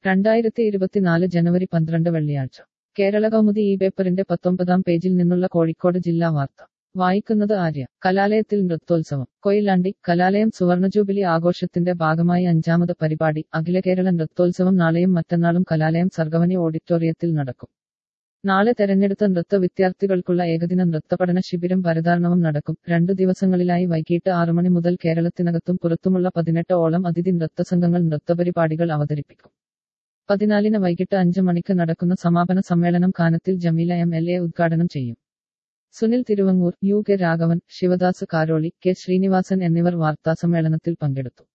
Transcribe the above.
രണ്ടായിരത്തി ഇരുപത്തിനാല് ജനുവരി പന്ത്രണ്ട് വെള്ളിയാഴ്ച കേരള കൗമുദി ഈ പേപ്പറിന്റെ പത്തൊമ്പതാം പേജിൽ നിന്നുള്ള കോഴിക്കോട് ജില്ലാ വാർത്ത വായിക്കുന്നത് ആര്യ കലാലയത്തിൽ നൃത്തോത്സവം കൊയിലാണ്ടി കലാലയം സുവർണ ജൂബിലി ആഘോഷത്തിന്റെ ഭാഗമായി അഞ്ചാമത് പരിപാടി അഖില കേരള നൃത്തോത്സവം നാളെയും മറ്റന്നാളും കലാലയം സർഗവനി ഓഡിറ്റോറിയത്തിൽ നടക്കും നാളെ തെരഞ്ഞെടുത്ത നൃത്ത വിദ്യാർത്ഥികൾക്കുള്ള ഏകദിന നൃത്തപഠന ശിബിരം പരതാർണവം നടക്കും രണ്ടു ദിവസങ്ങളിലായി വൈകിട്ട് ആറു മണി മുതൽ കേരളത്തിനകത്തും പുറത്തുമുള്ള പതിനെട്ട് ഓളം അതിഥി നൃത്തസംഘങ്ങൾ നൃത്തപരിപാടികൾ അവതരിപ്പിക്കും പതിനാലിന് വൈകിട്ട് അഞ്ച് മണിക്ക് നടക്കുന്ന സമാപന സമ്മേളനം Kanathil Jameela M L A ഉദ്ഘാടനം ചെയ്യും Sunil Thiruvangoor U K Raghavan Sivadas Karoli K Srinivasan എന്നിവർ വാർത്താസമ്മേളനത്തിൽ പങ്കെടുത്തു